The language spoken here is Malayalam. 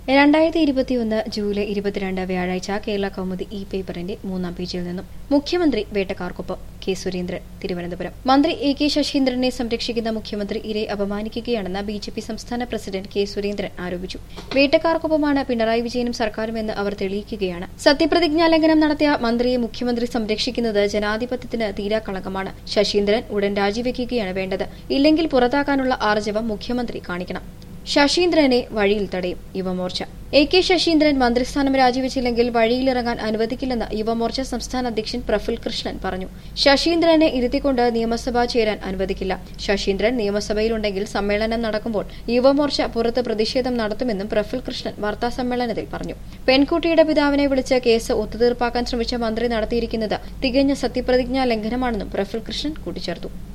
രണ്ടായിരത്തി ഇരുപത്തിയൊന്ന് ജൂലൈ ഇരുപത്തിരണ്ട് വ്യാഴാഴ്ച കേരള കൗമുദി ഇ പേപ്പറിന്റെ മൂന്നാം പേജിൽ നിന്നും മുഖ്യമന്ത്രി വേട്ടക്കാർക്കൊപ്പം കെ സുരേന്ദ്രൻ തിരുവനന്തപുരം മന്ത്രി എ കെ ശശീന്ദ്രനെ സംരക്ഷിക്കുന്ന മുഖ്യമന്ത്രി ഇരെ അപമാനിക്കുകയാണെന്ന് ബി ജെ പി സംസ്ഥാന പ്രസിഡന്റ് കെ സുരേന്ദ്രൻ ആരോപിച്ചു വേട്ടക്കാർക്കൊപ്പമാണ് പിണറായി വിജയനും സർക്കാരുമെന്ന് അവർ തെളിയിക്കുകയാണ് സത്യപ്രതിജ്ഞാലംഘനം നടത്തിയ മന്ത്രിയെ മുഖ്യമന്ത്രി സംരക്ഷിക്കുന്നത് ജനാധിപത്യത്തിന് തീരാക്കളങ്കമാണ് ശശീന്ദ്രൻ ഉടൻ രാജിവെക്കുകയാണ് വേണ്ടത് ഇല്ലെങ്കിൽ പുറത്താക്കാനുള്ള ആർജവം മുഖ്യമന്ത്രി കാണിക്കണം ശശീന്ദ്രനെ വഴിയിൽ തടയും യുവമോർച്ച എ കെ ശശീന്ദ്രൻ മന്ത്രിസ്ഥാനം രാജിവെച്ചില്ലെങ്കിൽ വഴിയിലിറങ്ങാൻ അനുവദിക്കില്ലെന്ന് യുവമോർച്ച സംസ്ഥാന അധ്യക്ഷൻ പ്രഫുൽ കൃഷ്ണൻ പറഞ്ഞു ശശീന്ദ്രനെ ഇരുത്തിക്കൊണ്ട് നിയമസഭ ചേരാൻ അനുവദിക്കില്ല ശശീന്ദ്രൻ നിയമസഭയിലുണ്ടെങ്കിൽ സമ്മേളനം നടക്കുമ്പോൾ യുവമോർച്ച പുറത്ത് പ്രതിഷേധം നടത്തുമെന്നും പ്രഫുൽ കൃഷ്ണൻ വാർത്താസമ്മേളനത്തിൽ പറഞ്ഞു പെൺകുട്ടിയുടെ പിതാവിനെ വിളിച്ച് കേസ് ഒത്തുതീർപ്പാക്കാൻ ശ്രമിച്ച മന്ത്രി നടത്തിയിരിക്കുന്നത് തികഞ്ഞ സത്യപ്രതിജ്ഞാ ലംഘനമാണെന്നും പ്രഫുൽ കൃഷ്ണൻ കൂട്ടിച്ചേർത്തു